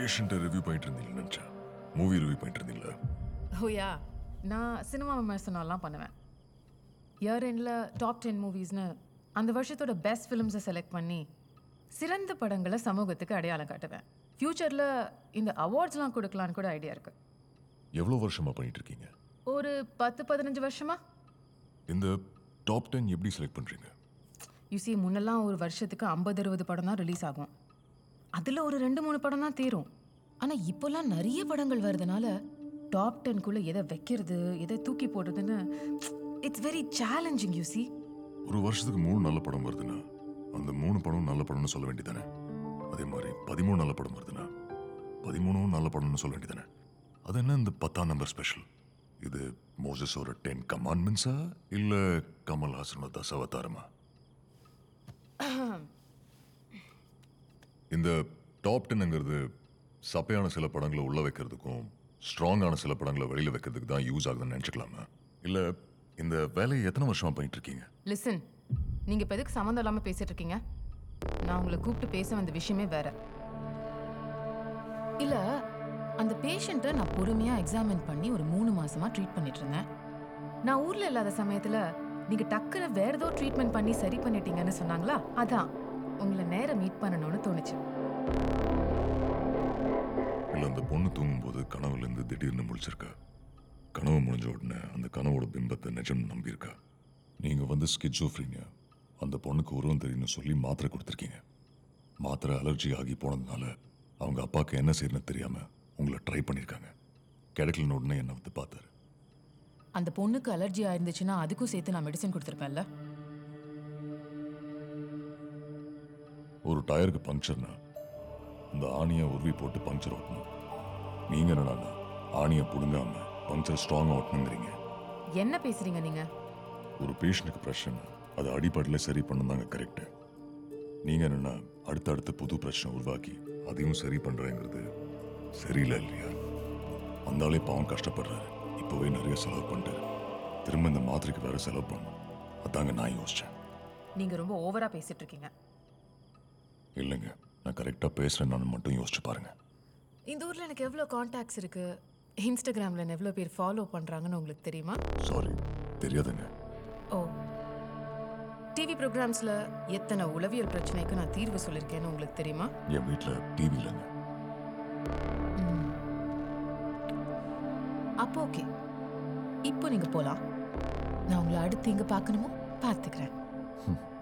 பேஷண்ட்டை ரிவ்யூ பண்ணிட்டு இருந்தீங்கன்னு நினச்சேன் மூவி ரிவ்யூ பண்ணிட்டு இருந்தீங்களா ஓயா நான் சினிமா விமர்சனம்லாம் பண்ணுவேன் இயர் எண்டில் டாப் டென் மூவிஸ்னு அந்த வருஷத்தோட பெஸ்ட் ஃபிலிம்ஸை செலக்ட் பண்ணி சிறந்த படங்களை சமூகத்துக்கு அடையாளம் காட்டுவேன் ஃப்யூச்சரில் இந்த அவார்ட்ஸ்லாம் கொடுக்கலான்னு கூட ஐடியா இருக்குது எவ்வளோ வருஷமா பண்ணிட்டு இருக்கீங்க ஒரு பத்து பதினஞ்சு வருஷமா இந்த டாப் டென் எப்படி செலக்ட் பண்ணுறீங்க யூசி முன்னெல்லாம் ஒரு வருஷத்துக்கு ஐம்பது அறுபது படம் தான் ரிலீஸ் ஆகும் அதில் ஒரு ரெண்டு மூணு படம் தான் தேரும் ஆனால் இப்போல்லாம் நிறைய படங்கள் வருதுனால டாப் டென்குள்ளே எதை வைக்கிறது எதை தூக்கி போடுறதுன்னு இட்ஸ் வெரி சேலஞ்சிங் யூசி ஒரு வருஷத்துக்கு மூணு நல்ல படம் வருதுன்னா அந்த மூணு படம் நல்ல படம்னு சொல்ல வேண்டியதானே அதே மாதிரி பதிமூணு நல்ல படம் வருதுன்னா பதிமூணும் நல்ல படம்னு சொல்ல வேண்டியதானே அது என்ன இந்த பத்தாம் நம்பர் ஸ்பெஷல் இது மோசஸோட டென் கமாண்ட்மெண்ட்ஸா இல்லை கமல்ஹாசனோட தசாவதாரமா இந்த டாப் டென்னுங்கிறது சப்பையான சில படங்களை உள்ள வைக்கிறதுக்கும் ஸ்ட்ராங்கான சில படங்களை வெளியில வைக்கிறதுக்கு தான் யூஸ் ஆகுதுன்னு நினச்சிக்கலாமா இல்லை இந்த வேலையை எத்தனை வருஷமா பண்ணிட்டு இருக்கீங்க லிசன் நீங்கள் இப்போ எதுக்கு சம்மந்தம் இல்லாமல் பேசிட்டு இருக்கீங்க நான் உங்களை கூப்பிட்டு பேச வந்த விஷயமே வேற இல்லை அந்த பேஷண்ட்டை நான் பொறுமையாக எக்ஸாமின் பண்ணி ஒரு மூணு மாசமா ட்ரீட் பண்ணிட்டு இருந்தேன் நான் ஊரில் இல்லாத சமயத்தில் நீங்கள் டக்குன்னு வேற ஏதோ ட்ரீட்மெண்ட் பண்ணி சரி பண்ணிட்டீங்கன்னு சொன்னாங்களா அதான் உங்களை நேரம் மீட் பண்ணணும்னு தோணுச்சு இல்லை அந்த பொண்ணு தூங்கும்போது கனவுலேருந்து திடீர்னு முழிச்சிருக்கா கனவு முடிஞ்ச உடனே அந்த கனவோட பிம்பத்தை நிஜம் நம்பியிருக்கா நீங்கள் வந்து ஸ்கிட்சோஃப்ரீனியா அந்த பொண்ணுக்கு உருவம் தெரியும்னு சொல்லி மாத்திரை கொடுத்துருக்கீங்க மாத்திரை அலர்ஜி ஆகி போனதுனால அவங்க அப்பாவுக்கு என்ன செய்யணும்னு தெரியாமல் உங்களை ட்ரை பண்ணியிருக்காங்க கிடைக்கலன்னு உடனே என்னை வந்து பார்த்தாரு அந்த பொண்ணுக்கு அலர்ஜி ஆயிருந்துச்சுன்னா அதுக்கும் சேர்த்து நான் மெடிசன் கொடுத்துருப்பேன்ல ஒரு டயருக்கு பங்க்சர்னா அந்த ஆணியை உருவி போட்டு பங்க்சர் ஓட்டணும் நீங்கள் என்னடாண்ணா ஆணியை பிடுங்காம பங்க்சர் ஸ்ட்ராங்காக ஓட்டணுங்கிறீங்க என்ன பேசுறீங்க நீங்க ஒரு பேஷண்ட்டுக்கு பிரச்சனை அதை அடிப்படையில் சரி பண்ணதாங்க கரெக்டு நீங்கள் என்னென்னா அடுத்தடுத்து புது பிரச்சனை உருவாக்கி அதையும் சரி பண்ணுறேங்கிறது சரியில்லை இல்லையா அந்த ஆளே பாவம் கஷ்டப்படுறாரு இப்போவே நிறைய செலவு பண்ணிட்டாரு திரும்ப இந்த மாத்திரைக்கு வேற செலவு பண்ணணும் அதாங்க நான் யோசித்தேன் நீங்க ரொம்ப ஓவரா பேசிட்டு இருக்கீங்க இல்லைங்க நான் கரெக்டாக பேசுகிறேன் நான் மட்டும் யோசிச்சு பாருங்க இந்த ஊர்ல எனக்கு எவ்வளோ காண்டாக்ட்ஸ் இருக்கு இன்ஸ்டாகிராம்ல என்ன எவ்வளோ பேர் ஃபாலோ பண்றாங்கன்னு உங்களுக்கு தெரியுமா சாரி தெரியாதுங்க ஓ டிவி ப்ரோக்ராம்ஸ்ல எத்தனை உளவியல் பிரச்சனைக்கு நான் தீர்வு சொல்லியிருக்கேன்னு உங்களுக்கு தெரியுமா என் வீட்டில் டிவி இல்லைங்க அப்போ ஓகே இப்போ நீங்க போலாம் நான் உங்களை அடுத்து இங்க பார்க்கணுமோ பார்த்துக்கிறேன் ம்,